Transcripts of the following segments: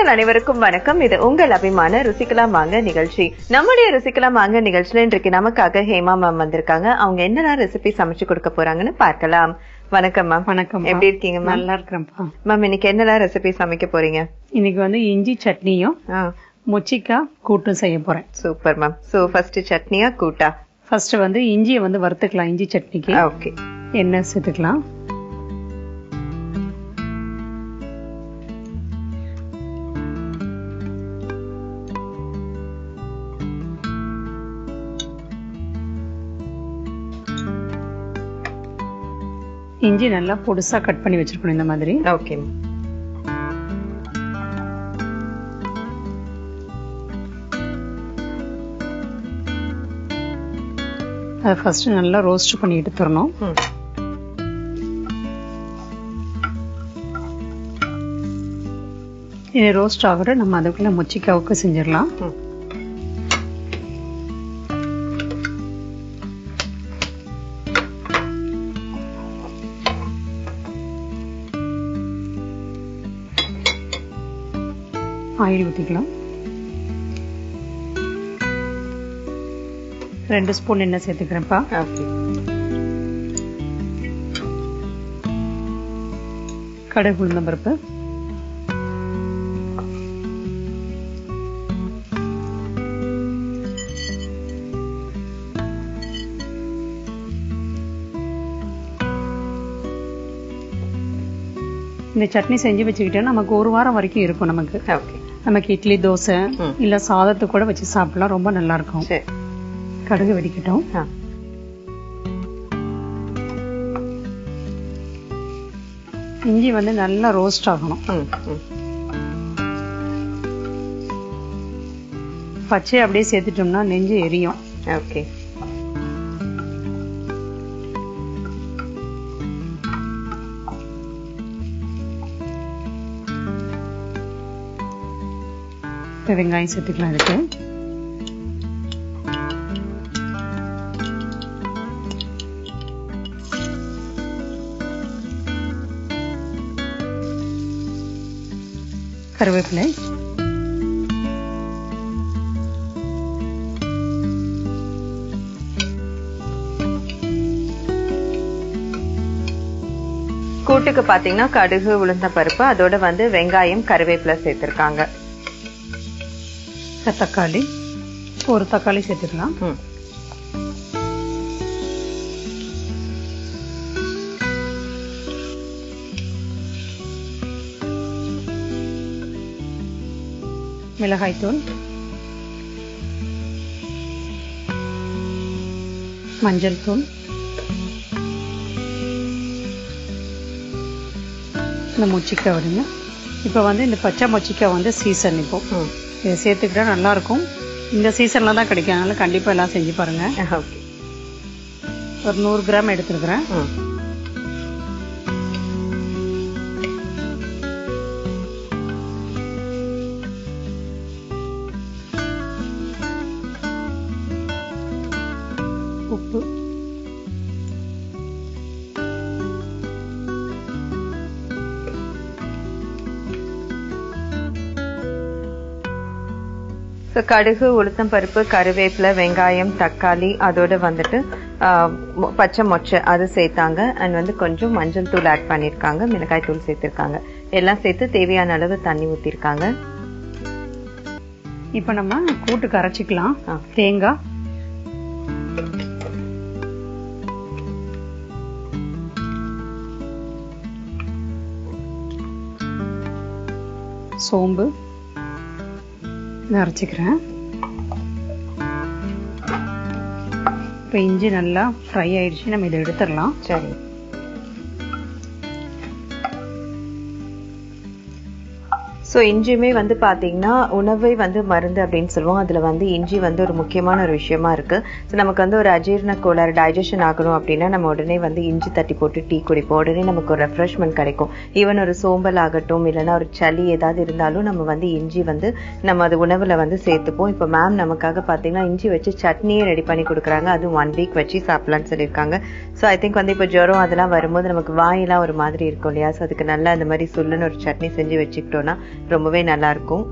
நேர்கள் அனைவருக்கும் வணக்கம் இது உங்கள் அபிமான ருசிக்கலாம் வாங்க நிகழ்ச்சி நம்முடைய ருசிக்கலாம் வாங்க நிகழ்ச்சியில இன்றைக்கு நமக்காக ஹேமா மேம் வந்திருக்காங்க அவங்க என்னென்ன ரெசிபி சமைச்சு கொடுக்க போறாங்கன்னு பார்க்கலாம் வணக்கம் மேம் வணக்கம் எப்படி இருக்கீங்க மேம் நல்லா இருக்கிறேன்ப்பா மேம் இன்னைக்கு என்னெல்லாம் ரெசிபி சமைக்க போறீங்க இன்னைக்கு வந்து இஞ்சி சட்னியும் மொச்சிக்காய் கூட்டும் செய்ய போறேன் சூப்பர் மேம் சோ ஃபர்ஸ்ட் சட்னியா கூட்டா ஃபர்ஸ்ட் வந்து இஞ்சியை வந்து வறுத்துக்கலாம் இஞ்சி சட்னிக்கு ஓகே எண்ணெய் சேர்த்துக்கலாம் இஞ்சி நல்லா பொடுசா கட் பண்ணி வச்சிருக்கணும் இந்த மாதிரி ஓகே அதை ஃபர்ஸ்ட் நல்லா ரோஸ்ட் பண்ணி எடுத்துடணும் ம் இது ரோஸ்ட் ஆகிற நம்ம அதுக்குள்ள மொச்சிக்காவுக்கு செஞ்சிடலாம் ம். ஆயில் ஊற்றிக்கலாம் ரெண்டு ஸ்பூன் எண்ணெய் சேர்த்துக்கிறேன்ப்பா ஓகே கடுகு உளுந்தம் பருப்பு இந்த சட்னி செஞ்சு வச்சுக்கிட்டா நமக்கு ஒரு வாரம் வரைக்கும் இருக்கும் நமக்கு ஓகே நமக்கு இட்லி தோசை ம். இல்ல சாதத்து கூட வச்சு சாப்பிடலாம் ரொம்ப நல்லா இருக்கும் சரி கடுகு வெடிக்கட்டும் ஆ இஞ்சி வந்து நல்லா ரோஸ்ட் ஆகணும் ம் ம் பச்சை அப்படியே சேர்த்துட்டோம்னா நெஞ்சு எரியும் ஓகே இப்போ வெங்காயம் சேர்த்துக்கலாம் அதுக்கு கருவேப்பிலை கூட்டுக்கு பாத்தீங்கன்னா கடுகு உளுந்த பருப்பு அதோட வந்து வெங்காயம் கருவேப்பிலை சேர்த்திருக்காங்க இப்போ தக்காளி ஒரு தக்காளி சேர்த்துக்கலாம் ம் மிளகாய்த்தூள் மஞ்சள் தூள் இந்த மொச்சிக்காய் விடுங்க இப்போ வந்து இந்த பச்சை மொச்சிக்காய் வந்து சீசன் இப்போ ம் இதை சேர்த்துக்கிட்டா நல்லா இருக்கும் இந்த சீசன்ல தான் கிடைக்கும் அதனால கண்டிப்பா எல்லாம் செஞ்சு பாருங்க ஓகே ஒரு நூறு கிராம் எடுத்துருக்கிறேன் ம் உப்பு ஸோ கடுகு உளுத்தம் பருப்பு கருவேப்பிலை வெங்காயம் தக்காளி அதோட வந்துட்டு ஆ, மொ- பச்சை மொச்சை அது சேர்த்தாங்க அண்ட் வந்து கொஞ்சம் மஞ்சள் தூள் ஆட் பண்ணியிருக்காங்க மிளகாய் தூள் சேர்த்திருக்காங்க எல்லாம் சேர்த்து தேவையான அளவு தண்ணி ஊற்றிருக்காங்க இப்போ நம்ம கூட்டுக்கு அரைச்சிக்கலாம் ஆ. தேங்காய் சோம்பு இதை அரைச்சிக்கிறேன் இப்போ இஞ்சி நல்லா ஃப்ரை ஆயிடுச்சு நம்ம இதை எடுத்துடலாம் சரி ஸோ இஞ்சியுமே வந்து பார்த்தீங்கன்னா உணவை வந்து மருந்து அப்படின்னு சொல்லுவோம் அதில் வந்து இஞ்சி வந்து ஒரு முக்கியமான ஒரு விஷயமா இருக்கு ஸோ நமக்கு வந்து ஒரு அஜீரண கோளாறு டைஜஷன் ஆகணும் அப்படின்னா நம்ம உடனே வந்து இஞ்சி தட்டி போட்டு டீ குடிப்போம் உடனே நமக்கு ஒரு ரெஃப்ரெஷ்மெண்ட் கிடைக்கும் ஈவன் ஒரு சோம்பல் ஆகட்டும் இல்லைன்னா ஒரு சளி ஏதாவது இருந்தாலும் நம்ம வந்து இஞ்சி வந்து நம்ம அது உணவில் வந்து சேர்த்துப்போம் இப்போ மேம் நமக்காக பார்த்தீங்கன்னா இஞ்சி வச்சு சட்னியே ரெடி பண்ணி கொடுக்குறாங்க அதுவும் ஒன் வீக் வச்சு சாப்பிடலாம்னு சொல்லியிருக்காங்க ஸோ ஐ திங்க் வந்து இப்போ ஜுரம் அதெல்லாம் வரும்போது நமக்கு வாயெல்லாம் ஒரு மாதிரி இருக்கும் இல்லையா ஸோ அதுக்கு நல்லா அந்த மாதிரி சொல்லுன்னு ஒரு சட்னி செஞ்சு வச்சுக்கிட்டோம்னா ரொம்பவே நல்லா இருக்கும்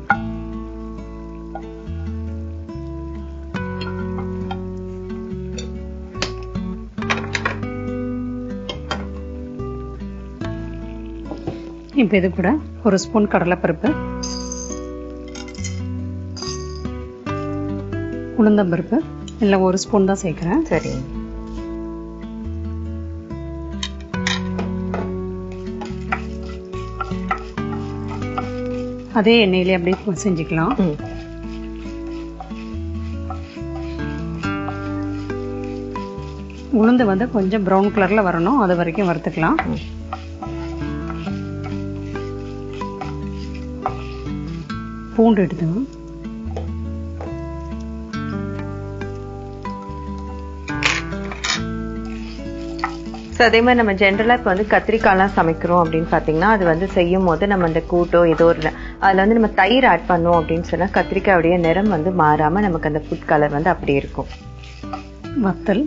இப்போ இது கூட ஒரு ஸ்பூன் கடலைப்பருப்பு உளுந்தம்பருப்பு இல்லை ஒரு ஸ்பூன் தான் சேர்க்குறேன் சரி அதே எண்ணெயிலே அப்படியே செஞ்சுக்கலாம் ம் உளுந்து வந்து கொஞ்சம் ப்ரௌன் கலர்ல வரணும் அது வரைக்கும் வறுத்துக்கலாம் ம். பூண்டு எடுத்துக்கணும் ஸோ அதே மாதிரி நம்ம ஜென்ரலாக இப்போ வந்து கத்திரிக்காய்லாம் சமைக்கிறோம் அப்படின்னு பார்த்தீங்கன்னா அது வந்து செய்யும் போது நம்ம அந்த கூட்டோ ஏதோ ஒரு அதில் வந்து நம்ம தயிர் ஆட் பண்ணோம் அப்படின்னு சொன்னால் கத்திரிக்காயோடைய நிறம் வந்து மாறாமல் நமக்கு அந்த ஃபுட் கலர் வந்து அப்படியே இருக்கும் வத்தல்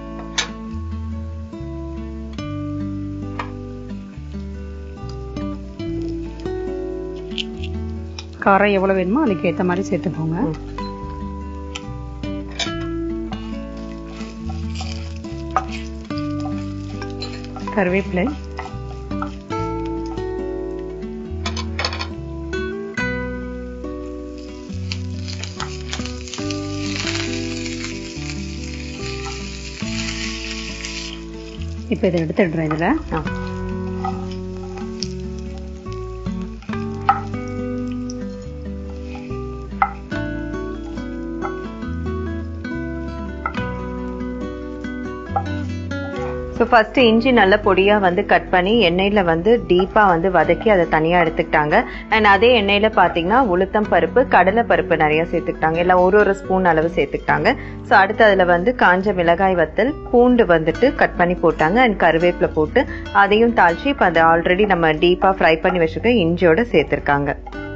காரம் எவ்வளோ வேணுமோ அதுக்கு ஏற்ற மாதிரி சேர்த்துக்கோங்க ம். கருவேப்பிலை இப்போ இதை எடுத்துடுறேன் இதில் ஆ ஸோ ஃபர்ஸ்ட் இஞ்சி நல்ல பொடியா வந்து கட் பண்ணி எண்ணெயில வந்து டீப்பா வந்து வதக்கி அதை தனியா எடுத்துக்கிட்டாங்க அண்ட் அதே எண்ணெயில பாத்தீங்கன்னா உளுத்தம் பருப்பு கடலை பருப்பு நிறைய சேர்த்துக்கிட்டாங்க எல்லாம் ஒரு ஒரு ஸ்பூன் அளவு சேர்த்துக்கிட்டாங்க ஸோ அடுத்து அதுல வந்து காஞ்ச மிளகாய் வத்தல் பூண்டு வந்துட்டு கட் பண்ணி போட்டாங்க அண்ட் கருவேப்பிலை போட்டு அதையும் தாளிச்சு இப்போ அதை ஆல்ரெடி நம்ம டீப்பா ஃப்ரை பண்ணி வச்சிருக்க இஞ்சியோட சேர்த்திருக்காங்க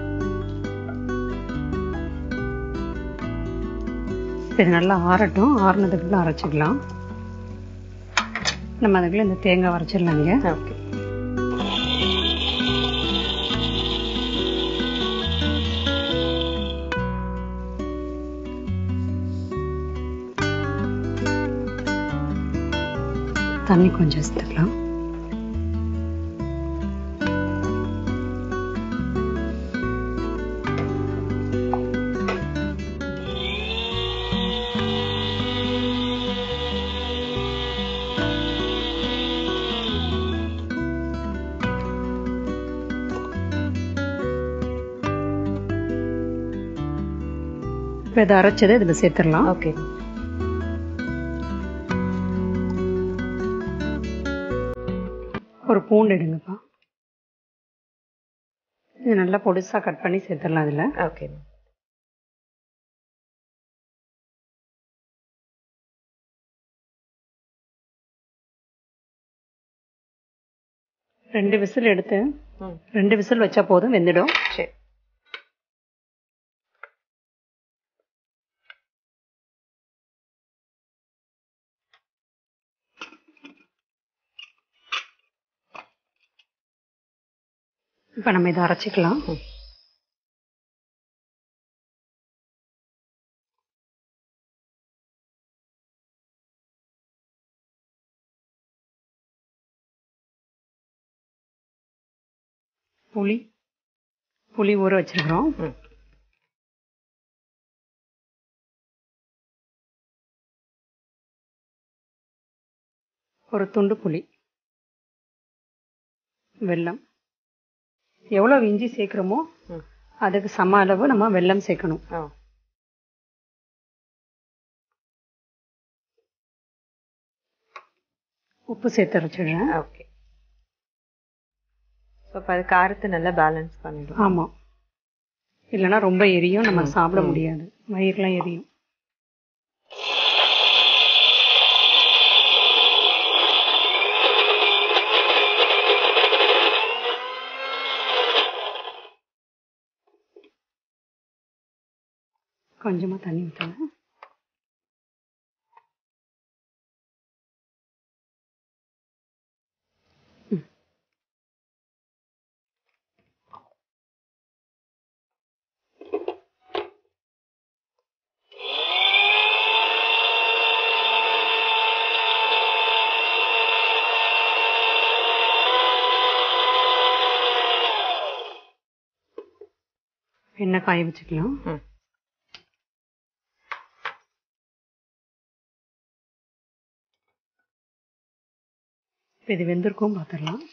இது நல்லா ஆறட்டும் ஆறுனதுக்குள்ள அரைச்சிக்கலாம் நம்ம அதுக்குள்ள இந்த தேங்காய் அரைச்சிடலாங்க ஓகே தண்ணி கொஞ்சம் சேர்த்துக்கலாம் இப்போ இதை அரைச்சதை இதில் சேர்த்துடலாம் ஓகே ஒரு பூண்டு எடுங்கப்பா இது நல்லா பொடிசா கட் பண்ணி சேர்த்துடலாம் அதில் ஓகே ரெண்டு விசில் எடுத்து ம் ரெண்டு விசில் வச்சா போதும் வெந்துடும் சரி இப்போ நம்ம இதை அரைச்சிக்கலாம் ம். புளி புளி ஊற வச்சிருக்கிறோம் ம் ஒரு துண்டு புளி வெல்லம் எவ்வளோ இஞ்சி சேர்க்குறோமோ ம் அதுக்கு சம அளவு நம்ம வெல்லம் சேர்க்கணும் ஓ உப்பு சேர்த்து அரைச்சிடுறேன் ஓகே ஸோ அப்போ அது காரத்தை நல்லா பேலன்ஸ் பண்ணிடும் ஆமாம் இல்லைன்னா ரொம்ப எரியும் நம்ம ம், சாப்பிட ம். முடியாது வயிறுலாம் எரியும் கொஞ்சமா தண்ணி ஊற்றுங்க எண்ணெய் காய வச்சுக்கலாம் ம். இப்போ இது வெந்திருக்கும் பார்த்துடலாம்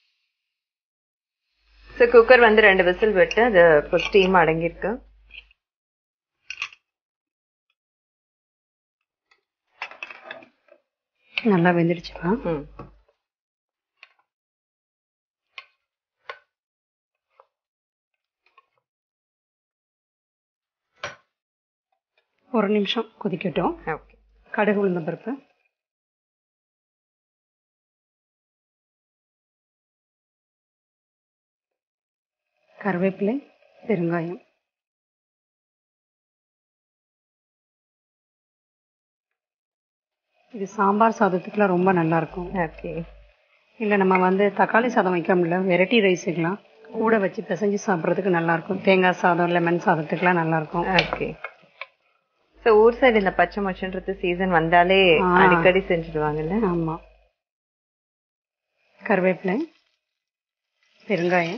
ஸோ குக்கர் வந்து ரெண்டு விசில் விட்டு அது இப்போ ஸ்டீம் அடங்கியிருக்கு நல்லா வெந்துடுச்சுப்பா ம் ஒரு நிமிஷம் கொதிக்கட்டும் ஓகே கடுகு உளுந்த பருப்பு கருவேப்பிலை பெருங்காயம் இது சாம்பார் சாதத்துக்குலாம் ரொம்ப நல்லா இருக்கும் ஓகே இல்லை நம்ம வந்து தக்காளி சாதம் வைக்க முடியல வெரைட்டி ரைஸுக்கெலாம் கூட வச்சு பிசைஞ்சு சாப்பிட்றதுக்கு நல்லா இருக்கும் தேங்காய் சாதம் லெமன் சாதத்துக்குலாம் நல்லா இருக்கும் ஓகே ஸோ ஊர் சைடு இந்த பச்சை மொச்சன்றது சீசன் வந்தாலே ஆ. அடிக்கடி செஞ்சுடுவாங்கல்ல ஆமாம் கருவேப்பிலை பெருங்காயம்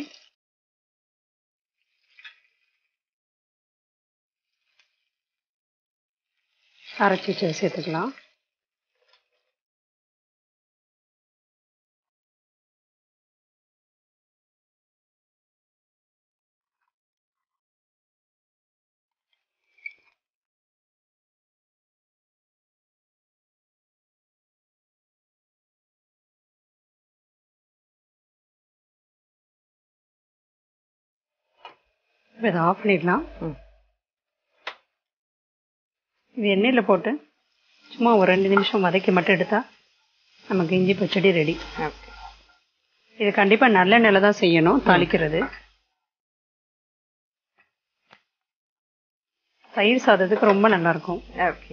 அரைச்சி வச்சதை சேர்த்துக்கலாம் இப்போ இதை ஆஃப் பண்ணிடலாம் ம். இது எண்ணெயில் போட்டு சும்மா ஒரு ரெண்டு நிமிஷம் வதக்கி மட்டும் எடுத்தா நமக்கு இஞ்சி பச்சடி ரெடி ஓகே இது கண்டிப்பாக நல்லெண்ணெயில் தான் செய்யணும் தாளிக்கிறது தயிர் சாதத்துக்கு ரொம்ப நல்லா இருக்கும் ஓகே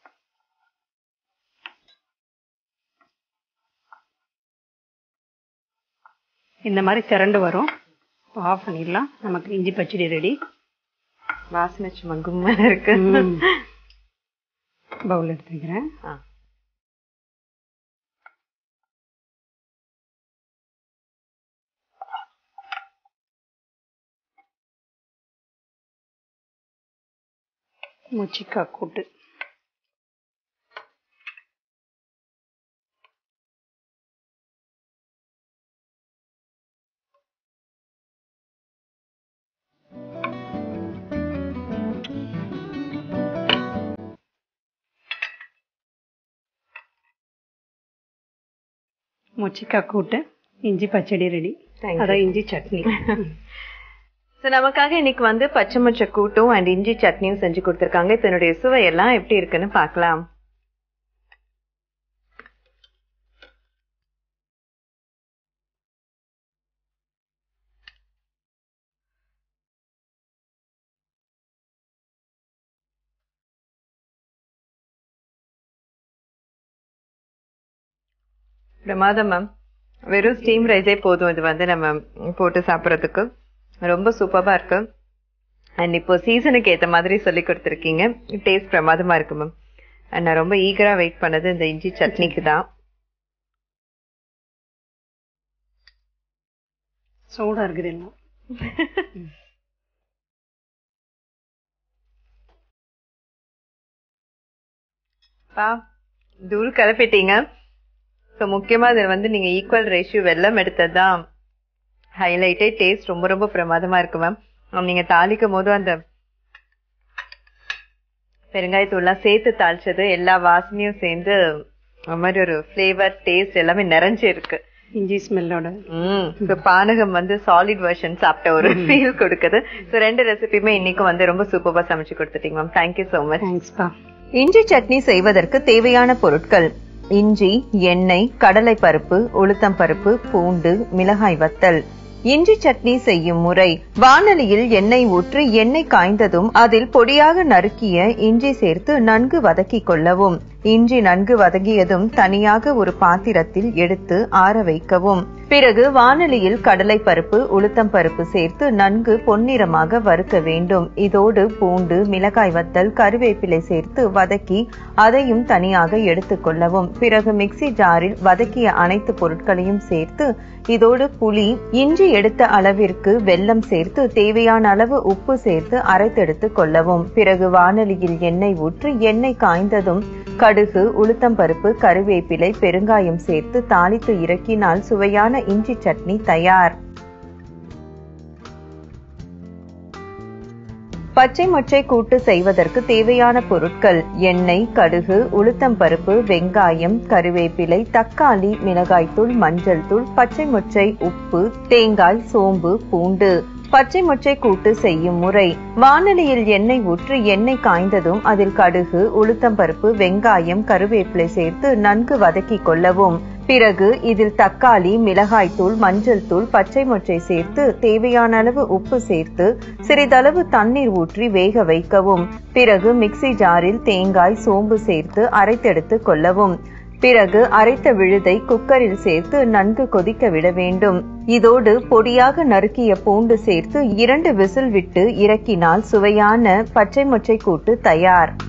இந்த மாதிரி திரண்டு வரும் ஆஃப் பண்ணிடலாம் நமக்கு இஞ்சி பச்சடி ரெடி வாசனை சும்மா கும்மன் இருக்கு பவுல் எடுத்து வைக்கிறேன் ஆ. முச்சிக்காய் கூட்டு முச்சிக்காய் கூட்டு இஞ்சி பச்சடி ரெடி Thank you. அதான் இஞ்சி சட்னி ஸோ நமக்காக இன்னைக்கு வந்து பச்சை மொச்சை கூட்டும் அண்ட் இஞ்சி சட்னியும் செஞ்சு கொடுத்துருக்காங்க இப்போ என்னுடைய சுவை எல்லாம் எப்படி இருக்குன்னு பார்க்கலாம் பிரமாதம் மேம் வெறும் ஸ்டீம் ரைஸே போதும் இது வந்து நம்ம போட்டு சாப்பிட்றதுக்கு ரொம்ப சூப்பராக இருக்கு அண்ட் இப்போ சீசனுக்கு ஏற்ற மாதிரி சொல்லி கொடுத்துருக்கீங்க டேஸ்ட் பிரமாதமா இருக்கு மேம் அண்ட் நான் ரொம்ப ஈகரா வெயிட் பண்ணது இந்த இஞ்சி சட்னிக்கு தான் சூடா இருக்குது எல்லாம் பா தூள் கலப்பிட்டீங்க ஸோ முக்கியமா இதில் வந்து நீங்க ஈக்குவல் ரேஷியோ வெல்லம் எடுத்தது தான் ஹைலைட்டே டேஸ்ட் ரொம்ப ரொம்ப பிரமாதமா இருக்கு மேம் நீங்க தாளிக்கும் போது அந்த பெருங்காயத்தூள்லாம் சேர்த்து தாளிச்சது எல்லா வாசனையும் சேர்ந்து ஒரு மாதிரி ஒரு ஃப்ளேவர் டேஸ்ட் எல்லாமே நிறைஞ்சு இருக்கு இஞ்சி ஸ்மெல்லோட ம் ஸோ பானகம் வந்து சாலிட் வெர்ஷன் சாப்பிட்ட ஒரு ஃபீல் கொடுக்குது ஸோ ரெண்டு ரெசிபியுமே இன்னைக்கும் வந்து ரொம்ப சூப்பரா சமைச்சு கொடுத்துட்டீங்க மேம் தேங்க்யூ ஸோ மச் தேங்க்ஸ்ப்பா இஞ்சி சட்னி செய்வதற்கு தேவையான பொருட்கள் இஞ்சி எண்ணெய் கடலை பருப்பு உளுத்தம் பருப்பு பூண்டு மிளகாய் வத்தல் இஞ்சி சட்னி செய்யும் முறை வானலியில் எண்ணெய் ஊற்றி எண்ணெய் காய்ந்ததும் அதில் பொடியாக நறுக்கிய இஞ்சி சேர்த்து நன்கு வதக்கிக் கொள்ளவும் இஞ்சி நன்கு வதங்கியதும் தனியாக ஒரு பாத்திரத்தில் எடுத்து ஆற வைக்கவும் பிறகு வானலியில் கடலை பருப்பு உளுத்தம் பருப்பு சேர்த்து நன்கு பொன்னிறமாக வறுக்க வேண்டும் இதோடு பூண்டு மிளகாய் வத்தல் கருவேப்பிலை சேர்த்து வதக்கி அதையும் தனியாக எடுத்துக்கொள்ளவும் பிறகு மிக்சி ஜாரில் வதக்கிய அனைத்து பொருட்களையும் சேர்த்து இதோடு புளி இஞ்சி எடுத்த அளவிற்கு வெல்லம் சேர்த்து தேவையான அளவு உப்பு சேர்த்து அரைத்தெடுத்து கொள்ளவும் பிறகு வானலியில் எண்ணெய் ஊற்றி எண்ணெய் காய்ந்ததும் கடுகு உளுத்தம்பருப்பு கருவேப்பிலை பெருங்காயம் சேர்த்து தாளித்து இறக்கினால் சுவையான இஞ்சி சட்னி தயார் பச்சை மொச்சை கூட்டு செய்வதற்கு தேவையான பொருட்கள் எண்ணெய் கடுகு உளுத்தம்பருப்பு வெங்காயம் கருவேப்பிலை தக்காளி மிளகாய்த்தூள் மஞ்சள் தூள் பச்சை மொச்சை உப்பு தேங்காய் சோம்பு பூண்டு பச்சை மொச்சை கூட்டு செய்யும் முறை வானலியில் எண்ணெய் ஊற்றி எண்ணெய் காய்ந்ததும் அதில் கடுகு உளுத்தம்பருப்பு வெங்காயம் கருவேப்பிலை சேர்த்து நன்கு வதக்கிக் கொள்ளவும் பிறகு இதில் தக்காளி மிளகாய்த்தூள் மஞ்சள் தூள் பச்சை மொச்சை சேர்த்து தேவையான அளவு உப்பு சேர்த்து சிறிதளவு தண்ணீர் ஊற்றி வேக வைக்கவும் பிறகு மிக்சி ஜாரில் தேங்காய் சோம்பு சேர்த்து அரைத்தெடுத்து கொள்ளவும் பிறகு அரைத்த விழுதை குக்கரில் சேர்த்து நன்கு கொதிக்க விட வேண்டும் இதோடு பொடியாக நறுக்கிய பூண்டு சேர்த்து இரண்டு விசில் விட்டு இறக்கினால் சுவையான பச்சை மொச்சை கூட்டு தயார்